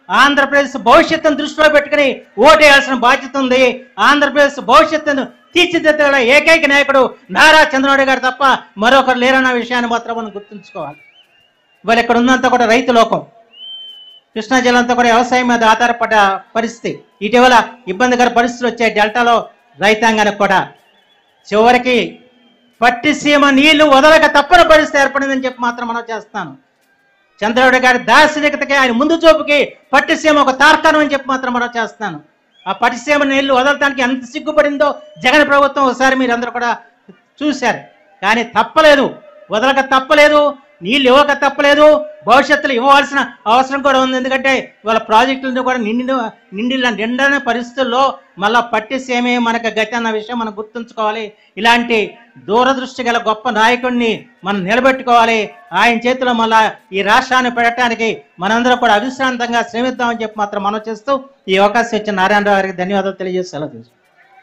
ఆంధ్రప్రదేశ్ భవిష్యత్తును దృష్టిలో పెట్టుకుని ఓటేయాల్సిన బాధ్యత ఉంది ఆంధ్రప్రదేశ్ భవిష్యత్తును తీర్చిదిద్దగల ఏకైక నాయకుడు నారా చంద్రబాబు గారు తప్ప మరొకరు లేరన్న విషయాన్ని మాత్రం మనం గుర్తుంచుకోవాలి ఇవాళ ఇక్కడ ఉన్నంత కూడా రైతు లోకం కృష్ణా జిల్లా అంతా కూడా వ్యవసాయం మీద ఆధారపడ్డ పరిస్థితి ఇటీవల ఇబ్బందికర పరిస్థితులు వచ్చాయి డెల్టాలో రైతాంగానికి కూడా చివరికి పట్టిసీమ నీళ్లు వదలక తప్పని పరిస్థితి ఏర్పడిందని చెప్పి మాత్రం మనం చేస్తాను చంద్రబాబు గారి దార్శనికతకి ఆయన ముందు చూపుకి పట్టిసీమ ఒక తార్కాణం అని చెప్పి మాత్రం మనం చేస్తాను ఆ పట్టిసీమ నీళ్లు వదలటానికి ఎంత సిగ్గుపడిందో జగన్ ప్రభుత్వం ఒకసారి మీరు అందరూ కూడా చూశారు కానీ తప్పలేదు వదలక తప్పలేదు నీళ్ళు ఇవ్వక తప్పలేదు భవిష్యత్తులో ఇవ్వాల్సిన అవసరం కూడా ఉంది ఎందుకంటే ఇవాళ ప్రాజెక్టులను కూడా నిండి నిండి నిండని పరిస్థితుల్లో మళ్ళా పట్టిసేమే మనకు గతి అన్న విషయం మనం గుర్తుంచుకోవాలి ఇలాంటి దూరదృష్టి గల గొప్ప నాయకుడిని మనం నిలబెట్టుకోవాలి ఆయన చేతిలో మళ్ళా ఈ రాష్ట్రాన్ని పెట్టడానికి మనందరం కూడా అవిశ్రాంతంగా శ్రమిద్దామని చెప్పి మాత్రం మనం చేస్తూ ఈ అవకాశం ఇచ్చిన నారాయణరావు గారికి ధన్యవాదాలు తెలియజేసి సెలవు తీసుకుంటాం.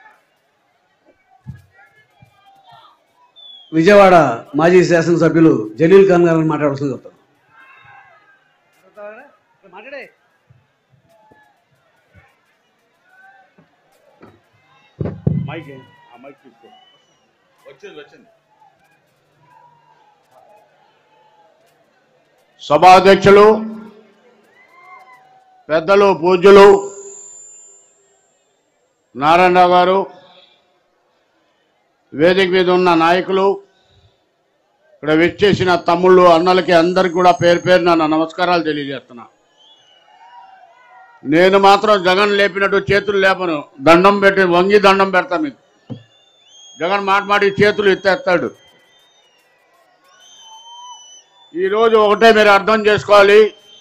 విజయవాడ మాజీ శాసనసభ్యులు జలీల్ ఖాన్ గారిని మాట్లాడాల్సింది చెప్తాను మైక్ ఏ- ఆ మైక్ తీసుకో వచ్చింది వచ్చింది సభాధ్యక్షులు పెద్దలు పూజ్యులు నారాయణరావు గారు వేదిక మీద ఉన్న నాయకులు ఇక్కడ విచ్చేసిన తమ్ముళ్ళు అన్నలకి అందరికి కూడా పేరు పేరు నా నమస్కారాలు తెలియజేస్తున్నా నేను మాత్రం జగన్ లేపినట్టు చేతులు లేపను దండం పెట్టి వంగి దండం పెడతా మీకు జగన్ మాట మాటి చేతులు ఎత్తేస్తాడు ఈరోజు ఒకటే మీరు అర్థం చేసుకోవాలి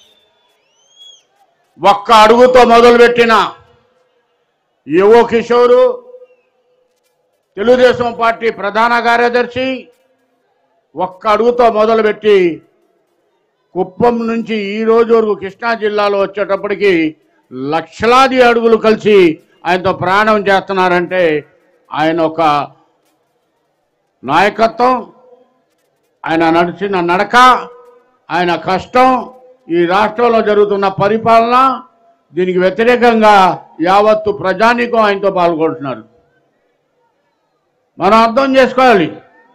ఒక్క అడుగుతో మొదలుపెట్టిన యువ కిషోరు తెలుగుదేశం పార్టీ ప్రధాన కార్యదర్శి ఒక్క అడుగుతో మొదలుపెట్టి కుప్పం నుంచి ఈ రోజు వరకు కృష్ణా జిల్లాలో వచ్చేటప్పటికి లక్షలాది అడుగులు కలిసి ఆయనతో ప్రయాణం చేస్తున్నారంటే ఆయన ఒక నాయకత్వం ఆయన నడిచిన నడక ఆయన కష్టం ఈ రాష్ట్రంలో జరుగుతున్న పరిపాలన దీనికి వ్యతిరేకంగా యావత్తు ప్రజానీకం ఆయనతో పాల్గొంటున్నారు మనం అర్థం చేసుకోవాలి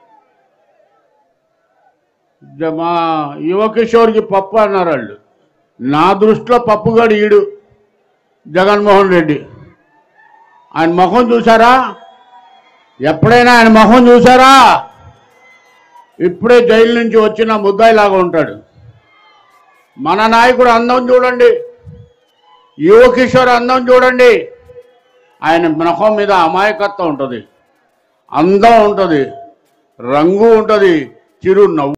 జ- మా యువకిషోర్కి పప్పు అన్నారు వాళ్ళు నా దృష్టిలో పప్పుగాడు ఈడు జగన్మోహన్ రెడ్డి ఆయన ముఖం చూసారా ఎప్పుడైనా ఆయన ముఖం చూసారా ఇప్పుడే జైలు నుంచి వచ్చిన ముద్దాయిలాగా ఉంటాడు మన నాయకుడు అందం చూడండి యువకిషోర్ అందం చూడండి ఆయన ముఖం మీద అమాయకత్వం ఉంటుంది అందం ఉంటుంది రంగు ఉంటుంది చిరు నవ్వు